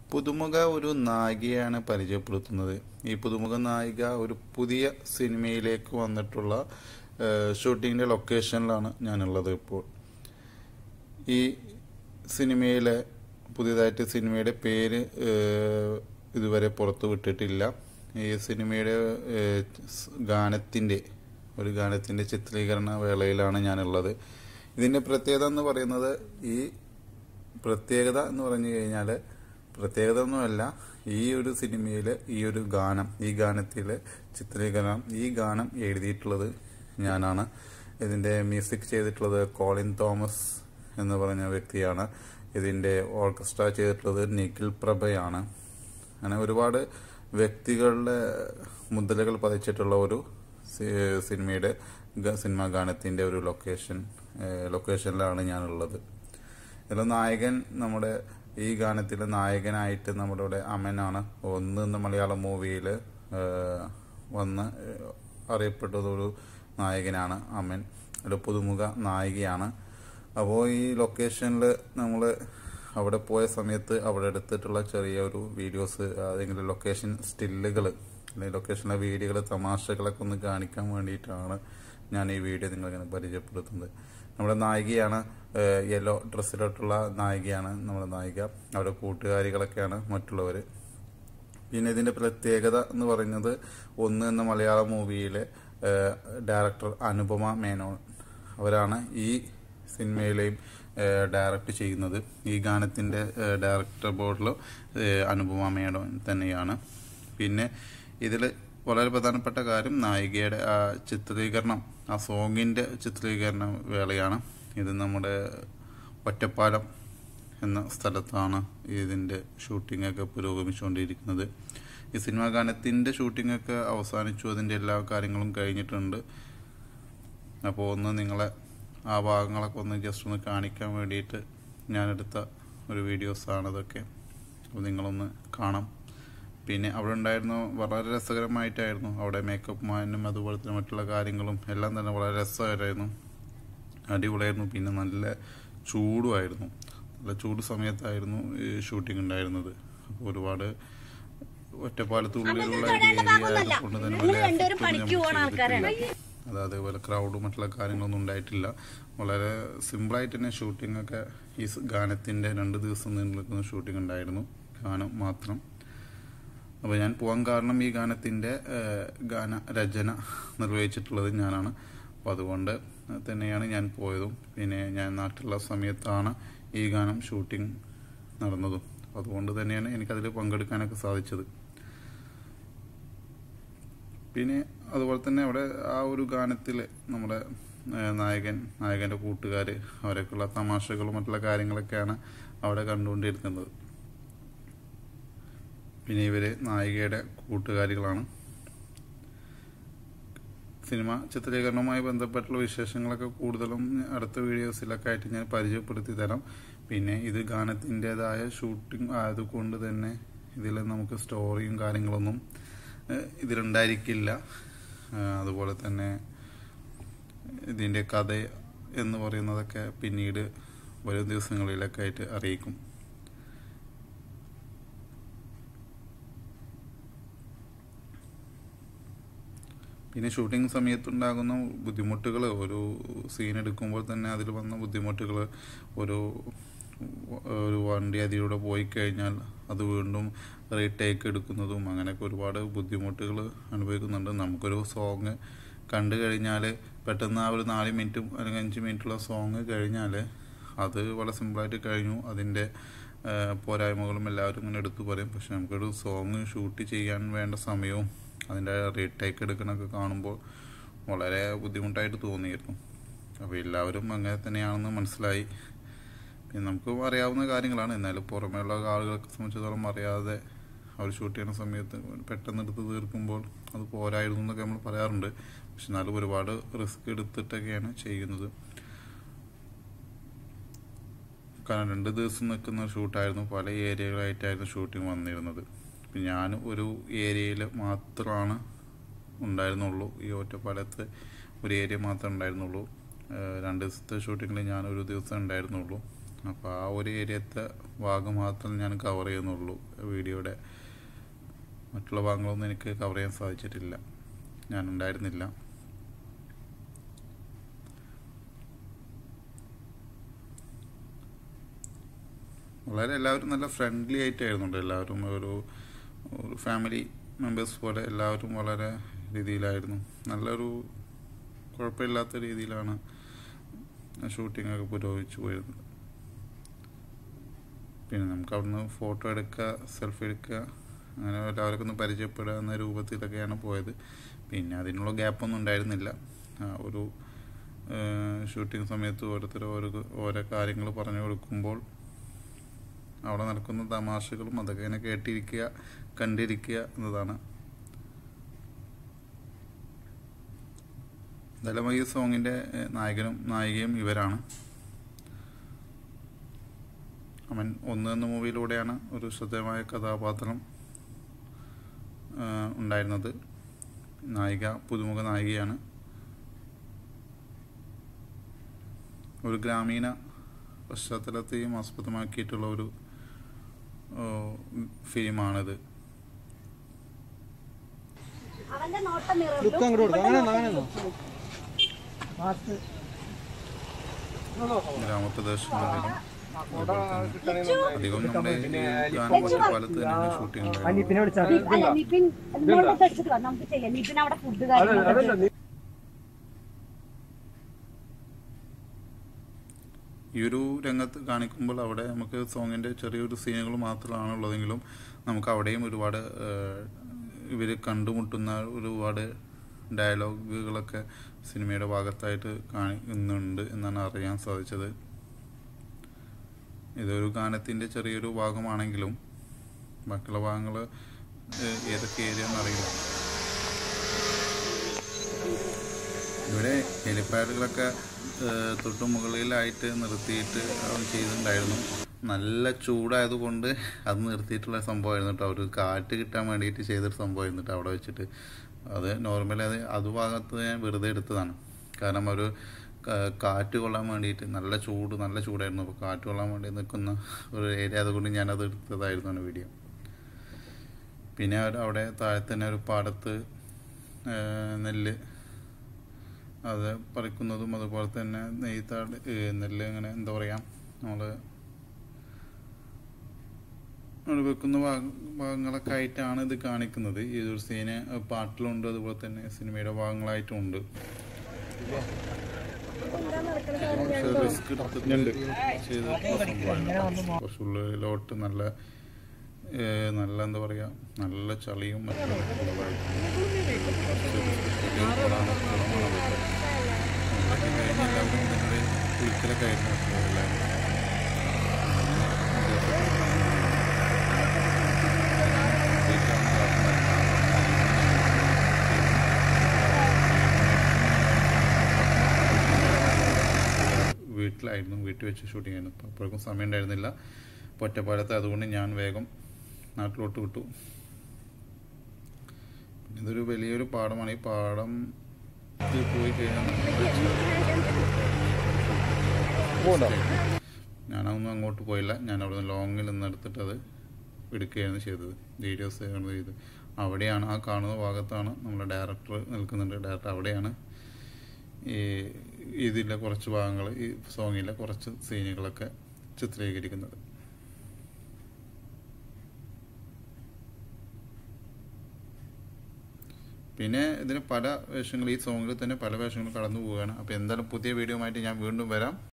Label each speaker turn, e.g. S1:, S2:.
S1: പുതുമുഖ ഒരു നായികയാണ് പരിചയപ്പെടുത്തുന്നത് ഈ പുതുമുഖ നായിക ഒരു പുതിയ സിനിമയിലേക്ക് വന്നിട്ടുള്ള ഷൂട്ടിങ്ങിൻ്റെ ലൊക്കേഷനിലാണ് ഞാനുള്ളത് ഇപ്പോൾ ഈ സിനിമയിലെ പുതിയതായിട്ട് സിനിമയുടെ പേര് ഏഹ്, ഇതുവരെ പുറത്തു വിട്ടിട്ടില്ല ഈ സിനിമയുടെ ഏഹ്, സ് ഗാനത്തിൻ്റെ ഒരു ഗാനത്തിൻ്റെ ചിത്രീകരണ വേളയിലാണ് ഞാനുള്ളത് ഇതിൻ്റെ പ്രത്യേകത എന്ന് പറയുന്നത് ഈ പ്രത്യേകത എന്ന് പറഞ്ഞു കഴിഞ്ഞാൽ പ്രത്യേകത ഒന്നുമല്ല ഈ ഒരു സിനിമയിൽ ഈ ഒരു ഗാനം ഈ ഗാനത്തിലെ ചിത്രീകരണം ഈ ഗാനം എഴുതിയിട്ടുള്ളത് ഞാനാണ് ഇതിൻ്റെ മ്യൂസിക് ചെയ്തിട്ടുള്ളത് കോളിൻ തോമസ് എന്ന് പറഞ്ഞ വ്യക്തിയാണ് ഇതിൻ്റെ ഓർക്കസ്ട്ര ചെയ്തിട്ടുള്ളത് നിഖിൽ പ്രഭയാണ് അങ്ങനെ ഒരുപാട് വ്യക്തികളുടെ മുദ്രകൾ പതിച്ചിട്ടുള്ള ഒരു സി- സിനിമയുടെ ഗ- സിനിമാ ഗാനത്തിൻ്റെ ഒരു ലൊക്കേഷൻ ഏഹ്, ലൊക്കേഷനിലാണ് ഞാനുള്ളത് ഇതിൽ നായകൻ നമ്മുടെ ഈ ഗാനത്തിലെ നായകനായിട്ട് നമ്മുടെ ഇവിടെ അമനാണ് ഒന്ന് എന്ന മലയാളം മൂവിയിൽ വന്ന് ഏഹ്, അറിയപ്പെട്ടത് ഒരു നായകനാണ് അമൻ ഒരു പുതുമുഖ നായികയാണ് അപ്പോൾ ഈ ലൊക്കേഷനിൽ നമ്മൾ അവിടെ പോയ സമയത്ത് അവിടെ എടുത്തിട്ടുള്ള ചെറിയ ഒരു വീഡിയോസ് അതെങ്കിലും ലൊക്കേഷൻ സ്റ്റില്ലുകൾ അല്ലെങ്കിൽ ലൊക്കേഷനിലെ വീഡിയോകൾ തമാശകളൊക്കെ ഒന്ന് കാണിക്കാൻ വേണ്ടിയിട്ടാണ് ഞാൻ ഈ വീഡിയോ നിങ്ങളിങ്ങനെ പരിചയപ്പെടുത്തുന്നത് നമ്മുടെ നായികയാണ് യെല്ലോ ഡ്രസ്സിലോട്ടുള്ള നായികയാണ് നമ്മുടെ നായിക അവരുടെ കൂട്ടുകാരികളൊക്കെയാണ് മറ്റുള്ളവർ പിന്നെ ഇതിന്റെ പ്രത്യേകത എന്ന് പറയുന്നത് ഒന്ന് എന്ന മലയാള മൂവിയിലെ ഡയറക്ടർ അനുപമ മേനോൻ അവരാണ് ഈ സിനിമയിലെയും ഡയറക്റ്റ് ചെയ്യുന്നത് ഈ ഗാനത്തിന്റെ ഡയറക്ടർ ബോർഡിൽ അനുപമ മേനോൻ തന്നെയാണ് പിന്നെ ഇതിൽ വളരെ പ്രധാനപ്പെട്ട കാര്യം നായികയുടെ ആ ചിത്രീകരണം ആ സോങ്ങിന്റെ ചിത്രീകരണ വേളയാണ് ഇത് നമ്മുടെ ഒറ്റപ്പാലം എന്ന സ്ഥലത്താണ് ഇതിൻ്റെ ഷൂട്ടിംഗ് ഒക്കെ പുരോഗമിച്ചുകൊണ്ടിരിക്കുന്നത് ഈ സിനിമാ ഗാനത്തിൻ്റെ ഷൂട്ടിംഗ് ഒക്കെ അവസാനിച്ചു അതിൻ്റെ എല്ലാ കാര്യങ്ങളും കഴിഞ്ഞിട്ടുണ്ട് അപ്പോൾ ഒന്ന് നിങ്ങളെ ആ ഭാഗങ്ങളൊക്കെ ഒന്ന് ജസ്റ്റ് ഒന്ന് കാണിക്കാൻ വേണ്ടിയിട്ട് ഞാനെടുത്ത ഒരു വീഡിയോസാണ് ഇതൊക്കെ അപ്പോൾ നിങ്ങളൊന്ന് കാണാം പിന്നെ അവിടെ ഉണ്ടായിരുന്ന വളരെ രസകരമായിട്ടായിരുന്നു അവിടെ മേക്കപ്പ് മാനും അതുപോലെ തന്നെ മറ്റുള്ള കാര്യങ്ങളും എല്ലാം തന്നെ വളരെ രസകരമായിരുന്നു അടിപൊളിയായിരുന്നു പിന്നെ നല്ല ചൂടുമായിരുന്നു നല്ല ചൂട് സമയത്തായിരുന്നു ഈ ഷൂട്ടിംഗ് ഉണ്ടായിരുന്നത് അപ്പോൾ ഒരുപാട് ഒറ്റപ്പാലത്തുള്ളിലുള്ള ഒരു ഏരിയ ആയതുകൊണ്ട് തന്നെ വലിയ effect ഒന്നും നമുക്ക് ചെയ്തിട്ടില്ല. അത് അതേപോലെ ക്രൗഡും മറ്റുള്ള കാര്യങ്ങളൊന്നും ഉണ്ടായിട്ടില്ല വളരെ സിമ്പിളായിട്ട് തന്നെ ഷൂട്ടിംഗ് ഒക്കെ ഈ സ് ഗാനത്തിൻ്റെ രണ്ട് ദിവസം നീണ്ടു നിൽക്കുന്ന ഷൂട്ടിംഗ് ഉണ്ടായിരുന്നു ഗാനം മാത്രം അപ്പോൾ ഞാൻ പോകാൻ കാരണം ഈ ഗാനത്തിൻ്റെ ഏഹ്, ഗാന രചന നിർവഹിച്ചിട്ടുള്ളത് ഞാനാണ് അപ്പോൾ അതുകൊണ്ട് തന്നെയാണ് ഞാൻ പോയതും പിന്നെ ഞാൻ നാട്ടിലുള്ള സമയത്താണ് ഈ ഗാനം ഷൂട്ടിംഗ് നടന്നതും അപ്പോൾ അതുകൊണ്ട് തന്നെയാണ് എനിക്കതിൽ പങ്കെടുക്കാനൊക്കെ സാധിച്ചത് പിന്നെ അതുപോലെ തന്നെ അവിടെ ആ ഒരു ഗാനത്തിൽ നമ്മുടെ ഏഹ്, നായകൻ നായകൻ്റെ കൂട്ടുകാർ അവരൊക്കെയുള്ള തമാശകളും മറ്റുള്ള കാര്യങ്ങളൊക്കെയാണ് അവിടെ കണ്ടുകൊണ്ടിരിക്കുന്നത് പിന്നെ ഇവര് നായികയുടെ കൂട്ടുകാരികളാണ് സിനിമ ചിത്രീകരണവുമായി ബന്ധപ്പെട്ടുള്ള വിശേഷങ്ങളൊക്കെ കൂടുതലും അടുത്ത വീഡിയോസിലൊക്കെ ആയിട്ട് ഞാൻ പരിചയപ്പെടുത്തി തരാം പിന്നെ ഇത് ഗാനത്തിൻ്റെതായ ഷൂട്ടിംഗ് ആയതുകൊണ്ട് തന്നെ ഇതിൽ നമുക്ക് സ്റ്റോറിയും കാര്യങ്ങളൊന്നും ഏഹ്, ഇതിലുണ്ടായിരിക്കില്ല ഏഹ്, അതുപോലെ തന്നെ ഇതിൻ്റെ കഥ എന്ന് പറയുന്നതൊക്കെ പിന്നീട് വരും ദിവസങ്ങളിലൊക്കെ ആയിട്ട് അറിയിക്കും പിന്നെ ഷൂട്ടിംഗ് സമയത്തുണ്ടാകുന്ന ബുദ്ധിമുട്ടുകൾ ഒരു സീൻ എടുക്കുമ്പോൾ തന്നെ അതിൽ വന്ന ബുദ്ധിമുട്ടുകൾ ഒരു ഒരു വണ്ടി അതിലൂടെ പോയി കഴിഞ്ഞാൽ അത് വീണ്ടും റീടേക്ക് എടുക്കുന്നതും അങ്ങനെയൊക്കെ ഒരുപാട് ബുദ്ധിമുട്ടുകൾ അനുഭവിക്കുന്നുണ്ട് നമുക്കൊരു സോങ് കണ്ടു കഴിഞ്ഞാൽ പെട്ടെന്ന് ആ ഒരു നാല് മിനിറ്റും അല്ലെങ്കിൽ അഞ്ച് മിനിറ്റുള്ള സോങ് കഴിഞ്ഞാൽ അത് വളരെ സിമ്പിളായിട്ട് കഴിഞ്ഞു അതിൻ്റെ ഏഹ്, പോരായ്മകളും എല്ലാവരും ഇങ്ങനെ എടുത്തു പറയും പക്ഷെ നമുക്കൊരു സോങ് ഷൂട്ട് ചെയ്യാൻ വേണ്ട സമയവും അതിൻ്റെ റീടേക്ക് എടുക്കണൊക്കെ കാണുമ്പോൾ വളരെ ബുദ്ധിമുട്ടായിട്ട് തോന്നിയിരുന്നു അപ്പോൾ എല്ലാവരും അങ്ങനെ തന്നെയാണെന്ന് മനസ്സിലായി പിന്നെ നമുക്ക് അറിയാവുന്ന കാര്യങ്ങളാണ് എന്നാലും പുറമേയുള്ള ആളുകളെ സംബന്ധിച്ചിടത്തോളം അറിയാതെ അവർ ഷൂട്ട് ചെയ്യുന്ന സമയത്ത് പെട്ടെന്ന് എടുത്ത് തീർക്കുമ്പോൾ അത് പോരായിരുന്നു എന്നൊക്കെ നമ്മൾ പറയാറുണ്ട് പക്ഷെ എന്നാലും ഒരുപാട് റിസ്ക് എടുത്തിട്ടൊക്കെയാണ് ചെയ്യുന്നത് കാരണം രണ്ട് ദിവസം നിൽക്കുന്ന ഷൂട്ടായിരുന്നു പല ഏരിയകളായിട്ടായിരുന്നു ഷൂട്ടിംഗ് വന്നിരുന്നത് ഇപ്പം ഞാൻ ഒരു ഏരിയയിൽ മാത്രമാണ് ഉണ്ടായിരുന്നുള്ളൂ ഈ ഒറ്റപ്പാലത്ത് ഒരു ഏരിയ മാത്രമേ ഉണ്ടായിരുന്നുള്ളൂ ഏഹ് രണ്ട് ദിവസത്തെ ഷൂട്ടിങ്ങിൽ ഞാൻ ഒരു ദിവസം ഉണ്ടായിരുന്നുള്ളൂ അപ്പോൾ ആ ഒരു ഏരിയത്തെ ഭാഗം മാത്രം ഞാൻ കവർ ചെയ്യുന്നുള്ളൂ വീഡിയോയുടെ മറ്റുള്ള ഭാഗങ്ങളൊന്നും എനിക്ക് കവർ ചെയ്യാൻ സാധിച്ചിട്ടില്ല ഞാൻ ഉണ്ടായിരുന്നില്ല വളരെ എല്ലാവരും നല്ല ഫ്രണ്ട്ലി ആയിട്ടായിരുന്നു എല്ലാവരും ഒരു ഒരു ഫാമിലി മെമ്പേഴ്സ് പോലെ എല്ലാവരും വളരെ രീതിയിലായിരുന്നു നല്ലൊരു കുഴപ്പമില്ലാത്ത രീതിയിലാണ് ഷൂട്ടിംഗ് ഒക്കെ പുരോഗമിച്ചു പോയിരുന്നത് പിന്നെ നമുക്ക് അവിടുന്ന് ഫോട്ടോ എടുക്കുക സെൽഫി എടുക്കുക അങ്ങനെ എല്ലാവർക്കും ഒന്ന് പരിചയപ്പെടുക എന്ന രൂപത്തിലൊക്കെയാണ് പോയത് പിന്നെ അതിനുള്ള ഗ്യാപ്പൊന്നും ഉണ്ടായിരുന്നില്ല ആ, ഒരു ഷൂട്ടിംഗ് സമയത്ത് ഓരോരുത്തർ ഓരോ ഓരോ കാര്യങ്ങൾ പറഞ്ഞു കൊടുക്കുമ്പോൾ അവിടെ നടക്കുന്ന തമാശകളും അതൊക്കെ ഇങ്ങനെ കേട്ടിരിക്കുക കണ്ടിരിക്കുക എന്നതാണ് എന്തായാലും ഈ സോങ്ങിൻ്റെ നായകനും നായികയും ഇവരാണ് അവൻ ഒന്ന് എന്ന മൂവിയിലൂടെയാണ് ഒരു ശ്രദ്ധേയമായ കഥാപാത്രം ആ, ഉണ്ടായിരുന്നത് നായിക പുതുമുഖ നായികയാണ് ഒരു ഗ്രാമീണ പശ്ചാത്തലത്തെയും ആസ്പദമാക്കിയിട്ടുള്ള ഒരു ഓ, ഫിലിമാണിത്
S2: അവന്റെ നോട്ടം
S3: ലുക്ക് അങ്ങോട്ട് കൊടുക്കാം അങ്ങനെ അങ്ങനെ
S1: ഗ്രാമപ്രദേശങ്ങളിലും അധികം നമ്മുടെ ഈ ഗാനം ഒറ്റപ്പാലത്ത് തന്നെയാണ് ഷൂട്ടിംഗ് ഉണ്ടായിരുന്നത്
S3: പിന്നെ വിളിച്ചാൽ
S2: അല്ല നിപിൻ ഇങ്ങോട്ട് എടുത്തിട്ട് വാ, നമുക്ക് ചെയ്യാം നിപിൻ അവിടെ ഫുഡ് കാര്യങ്ങളൊക്കെ
S1: ഈ ഒരു രംഗത്ത് കാണിക്കുമ്പോൾ അവിടെ നമുക്ക് സോങ്ങിൻ്റെ ചെറിയൊരു സീനുകൾ മാത്രമാണ് ഉള്ളതെങ്കിലും നമുക്ക് അവിടെയും ഒരുപാട് ഇവർ കണ്ടുമുട്ടുന്ന ഒരുപാട് ഡയലോഗുകളൊക്കെ സിനിമയുടെ ഭാഗത്തായിട്ട് കാണിക്കുന്നുണ്ട് എന്നാണ് അറിയാൻ സാധിച്ചത് ഇതൊരു ഗാനത്തിൻ്റെ ചെറിയൊരു ഭാഗമാണെങ്കിലും ബാക്കിയുള്ള ഭാഗങ്ങൾ ഏതൊക്കെ ഏരിയ എന്നറിയില്ല ഇവിടെ ഹെലിപ്പാഡുകളൊക്കെ ഏഹ്, തൊട്ടു മുകളിലായിട്ട് നിർത്തിയിട്ട് അവൻ ചെയ്തിട്ടുണ്ടായിരുന്നു നല്ല ചൂടായതുകൊണ്ട് അത് നിർത്തിയിട്ടുള്ള സംഭവമായിരുന്നു കേട്ടോ അവർ കാറ്റ് കിട്ടാൻ വേണ്ടിയിട്ട് ചെയ്തൊരു സംഭവമായിരുന്നു കേട്ടോ അവിടെ വെച്ചിട്ട് അത് നോർമലി അത് അത് ഭാഗത്ത് ഞാൻ വെറുതെ എടുത്തതാണ് കാരണം ഒരു കാ- കാറ്റ് കൊള്ളാൻ വേണ്ടിയിട്ട് നല്ല ചൂട് നല്ല ചൂടായിരുന്നു അപ്പോൾ കാറ്റ് കൊള്ളാൻ വേണ്ടി നിൽക്കുന്ന ഒരു ഏരിയ അതുകൊണ്ട് ഞാനത് എടുത്തതായിരുന്നു വീഡിയോ പിന്നെ അവർ അവിടെ താഴെ തന്നെ ഒരു പാടത്ത് ഏഹ്, നെല്ല് അത് പറിക്കുന്നതും അതുപോലെ തന്നെ നെയ്ത്താട് ഏഹ്, നെല്ല് ഇങ്ങനെ എന്താ പറയുക നമ്മൾ നമ്മൾ വെക്കുന്ന ഭാഗ- ഭാഗങ്ങളൊക്കെ ആയിട്ടാണ് ഇത് കാണിക്കുന്നത് ഈ ഒരു സീന് പാട്ടിലുണ്ട് അതുപോലെ തന്നെ സിനിമയുടെ ഭാഗങ്ങളായിട്ടും ഉണ്ട് റിസ്ക് എടുത്തിട്ട് ചെയ്തിട്ടുള്ള സംഭവമാണ് കുറച്ച് ഉള്ളിലോട്ട് നല്ല ഏഹ്, നല്ല എന്താ പറയുക നല്ല ചളിയും മറ്റും ഉള്ളതായിട്ട് കുറച്ച് കുളമാണ് കുളമാണ് അതൊക്കെ ഇതൊക്കെ കഴിഞ്ഞ് എല്ലാവരും ഇതിൻ്റെ കുളിക്കലൊക്കെ ആയിരുന്നു അപ്പോൾ എല്ലാവരും വീട്ടിലാണ് വീട്ടിലായിരുന്നു വീട്ടിൽ വെച്ച് ഷൂട്ടിംഗ് ആയിരുന്നു അപ്പോൾ അപ്പോഴേക്കും സമയം ഉണ്ടായിരുന്നില്ല അപ്പോൾ ഒറ്റപ്പാലത്ത് അതുകൊണ്ട് ഞാൻ വേഗം നാട്ടിലോട്ട് വിട്ടു പിന്നെ ഇതൊരു വലിയൊരു പാടമാണ് ഈ പാടം ഇത് പോയി കഴിഞ്ഞാൽ ഞാനൊന്നും അങ്ങോട്ട് പോയില്ല ഞാൻ അവിടെ നിന്ന് ലോങ്ങിൽ നിന്ന് എടുത്തിട്ട് അത് എടുക്കുകയായിരുന്നു ചെയ്തത് വീഡിയോസ് ചെയ്ത് അവിടെയാണ് ആ കാണുന്ന ഭാഗത്താണ് നമ്മുടെ ഡയറക്ടർ നിൽക്കുന്നുണ്ട് ഡയറക്ടർ അവിടെയാണ് ഈ ഇതിലെ കുറച്ച് ഭാഗങ്ങൾ ഈ സോങ്ങിലെ കുറച്ച് സീനുകളൊക്കെ ചിത്രീകരിക്കുന്നത് പിന്നെ ഇതിന് പല വേഷങ്ങൾ ഈ സോങ്ങിൽ തന്നെ പല വേഷങ്ങൾ കടന്നു പോവുകയാണ് അപ്പോൾ എന്തായാലും പുതിയ വീഡിയോ ആയിട്ട് ഞാൻ വീണ്ടും വരാം